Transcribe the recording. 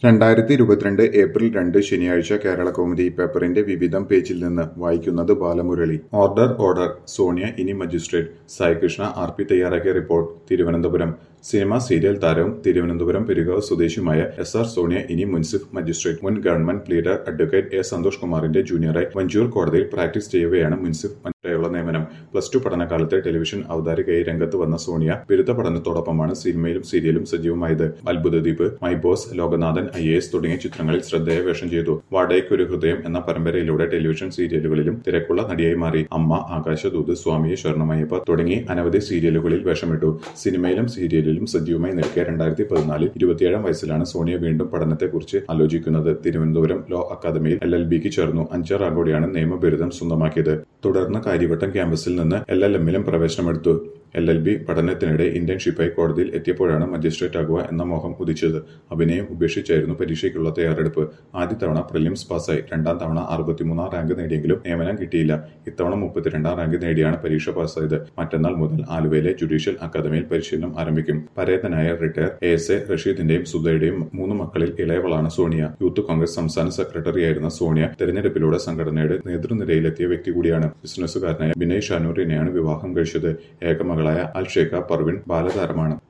രണ്ടായിരത്തി ഇരുപത്തിരണ്ട് ഏപ്രിൽ രണ്ട് ശനിയാഴ്ച കേരള കൗമുദി പേപ്പറിന്റെ വിവിധം പേജിൽ നിന്ന് വായിക്കുന്നത് ബാലമുരളി ഓർഡർ ഓർഡർ സോണിയ ഇനി മജിസ്ട്രേറ്റ് സായികൃഷ്ണ ആർ പി തയ്യാറാക്കിയ റിപ്പോർട്ട് തിരുവനന്തപുരം സിനിമ സീരിയൽ താരവും തിരുവനന്തപുരം പെരുകാവ് സ്വദേശിയുമായ എസ് ആർ സോണിയ ഇനി മുൻസിഫ് മജിസ്ട്രേറ്റ് മുൻ government pleader advocate A Santhosh കുമാറിന്റെ ജൂനിയറായി വഞ്ചൂർ കോടതിയിൽ പ്രാക്ടീസ് ചെയ്യവെയാണ് മുൻസിഫ് മജിസ്ട്രേറ്റുള്ള നിയമനം പ്ലസ് ടു പഠനകാലത്ത് ടെലിവിഷൻ അവതാരികയായി രംഗത്ത് വന്ന സോണിയ ബിരുദ പഠനത്തോടൊപ്പമാണ് സിനിമയിലും സീരിയലും സജീവമായത് Athbhutha Dweep my boss Lokanathan I A S തുടങ്ങിയ ചിത്രങ്ങളിൽ ശ്രദ്ധേയ വേഷം ചെയ്തു വാടകയ്ക്കൊരു ഹൃദയം എന്ന പരമ്പരയിലൂടെ ടെലിവിഷൻ സീരിയലുകളിലും തിരക്കുള്ള നടിയായി മാറി അമ്മ ആകാശദൂത് സ്വാമിയെ ശരണമയ്യപ്പ തുടങ്ങി അനവധി സീരിയലുകളിൽ വേഷമിട്ടു സിനിമയിലും സീരിയലിലും സജീവമായി നിൽക്കെ രണ്ടായിരത്തി പതിനാലിൽ ഇരുപത്തിയേഴാം വയസ്സിലാണ് സോണിയ വീണ്ടും പഠനത്തെക്കുറിച്ച് ആലോചിക്കുന്നത് തിരുവനന്തപുരം ലോ അക്കാദമിയിൽ എൽ എൽ ബിക്ക് ചേർന്നു അഞ്ചാറാകോടെയാണ് നിയമബിരുദം സ്വന്തമാക്കിയത് തുടർന്ന് കാര്യവട്ടം ക്യാമ്പസിൽ നിന്ന് എൽ എൽ എമ്മിലും പ്രവേശനമെടുത്തു എൽ എൽ ബി പഠനത്തിനിടെ ഇന്റേൺഷിപ്പായി കോടതിയിൽ എത്തിയപ്പോഴാണ് മജിസ്ട്രേറ്റ് ആകുക എന്ന മോഹം ഉദിച്ചത് അഭിനയം ഉപേക്ഷിച്ചായിരുന്നു പരീക്ഷയ്ക്കുള്ള തയ്യാറെടുപ്പ് ആദ്യ തവണ പ്രിലിംസ് പാസ്സായി രണ്ടാം തവണ അറുപത്തിമൂന്നാം റാങ്ക് നേടിയെങ്കിലും നിയമനം കിട്ടിയില്ല ഇത്തവണ മുപ്പത്തിരണ്ടാം റാങ്ക് നേടിയാണ് പരീക്ഷ പാസ്സായത് മറ്റന്നാൾ മുതൽ ആലുവയിലെ ജുഡീഷ്യൽ അക്കാദമിയിൽ പരിശീലനം ആരംഭിക്കും പരേതനായ റിട്ടയർ എ എസ് എ റഷീദിന്റെയും സുധയുടെയും മൂന്ന് മക്കളിൽ ഇളയവളാണ് സോണിയ യൂത്ത് കോൺഗ്രസ് സംസ്ഥാന സെക്രട്ടറിയായിരുന്ന സോണിയ തെരഞ്ഞെടുപ്പിലൂടെ സംഘടനയുടെ നേതൃനിരയിലെത്തിയ വ്യക്തി കൂടിയാണ് ബിസിനസ്സുകാരനായ ബിനയ് ഷാനൂരിനെയാണ് വിവാഹം കഴിച്ചത് ഏകമകളായ അൽ ഷേഖ പർവിൻ ബാലതാരമാണ്